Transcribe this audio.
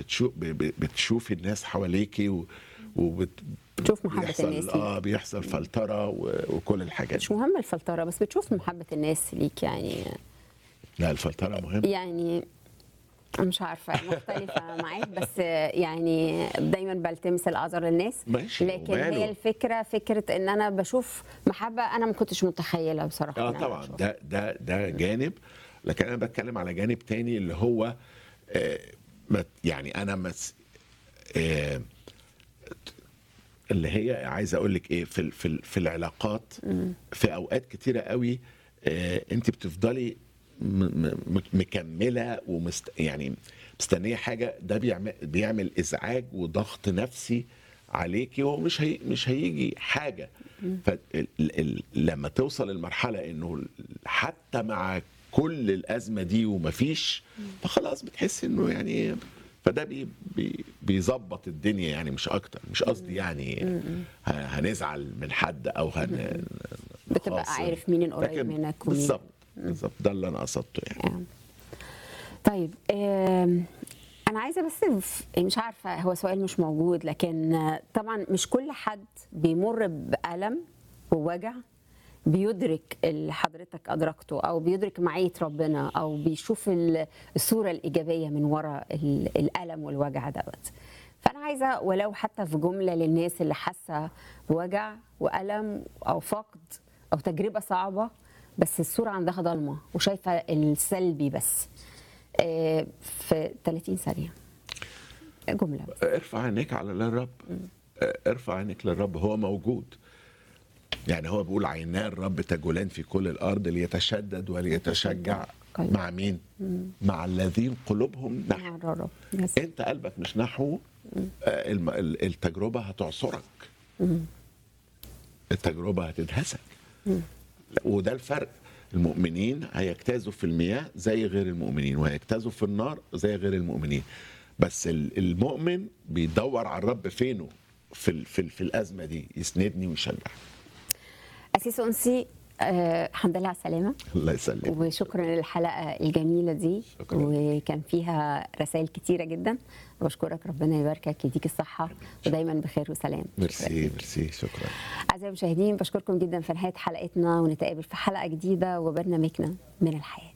بتشوف بتشوف الناس حواليكي و وبت بتشوف محبة بيحصل- الناس ليك. اه بيحصل فلتره و- وكل الحاجات مش دي مهم الفلتره بس بتشوف محبه الناس ليك يعني لا الفلتره مهمه يعني مش عارفه مختلفه معاك بس يعني دايما بلتمس الاعذار للناس ماشي، لكن وماله؟ هي الفكره فكره ان انا بشوف محبه انا ما كنتش متخيله بصراحه اه إن أنا طبعا أشوفها. ده ده ده جانب لكن انا بتكلم على جانب تاني اللي هو آه ما- يعني انا مس آه اللي هي عايز اقول لك ايه في ال- في ال- في العلاقات في اوقات كتيره قوي آه انت بتفضلي م- م- مكمله ومست يعني مستنيه حاجه ده بيعمل بيعمل ازعاج وضغط نفسي عليكي وهو مش هي مش هيجي حاجه فلما توصل المرحله انه حتى مع كل الازمه دي ومفيش فخلاص بتحس انه يعني فده بي بي بيظبط الدنيا يعني مش اكتر مش قصدي يعني ه- هنزعل من حد او هن بتبقى خاصم. عارف مين القريب لكن منك ومين- بالظبط بالظبط ده اللي انا قصدته يعني آه. طيب آم، انا عايزه بس ف- مش عارفه هو سؤال مش موجود لكن آه، طبعا مش كل حد بيمر بألم ووجع بيدرك اللي حضرتك ادركته او بيدرك معيه ربنا او بيشوف ال- الصوره الايجابيه من وراء ال- الالم والوجع دوت فانا عايزه ولو حتى في جمله للناس اللي حاسه بوجع والم او فقد او تجربه صعبه بس الصوره عندها ضلمه وشايفه السلبي بس آه، في 30 ثانيه جمله بس. ارفع عينيك على الرب ارفع عينيك للرب هو موجود يعني هو بيقول عينا الرب تجولان في كل الارض ليتشدد وليتشجع طيب. مع مين؟ مع الذين قلوبهم نحو مع الرب يس. انت قلبك مش نحوه آه، الم- ال- التجربه هتعصرك التجربه هتدهسك وده الفرق المؤمنين هيجتازوا في المياه زي غير المؤمنين وهيجتازوا في النار زي غير المؤمنين بس ال- المؤمن بيدور على الرب فينه في ال- في, ال- في الازمه دي يسندني ويشجعني اسيس انسي آه، الحمد لله على السلامه الله يسلمك وشكرا للحلقه الجميله دي شكراً. وكان فيها رسائل كتيره جدا بشكرك ربنا يباركك يديك الصحه ودايما بخير وسلام ميرسي ميرسي شكرا اعزائي المشاهدين بشكركم جدا في نهايه حلقتنا ونتقابل في حلقه جديده وبرنامجنا من الحياه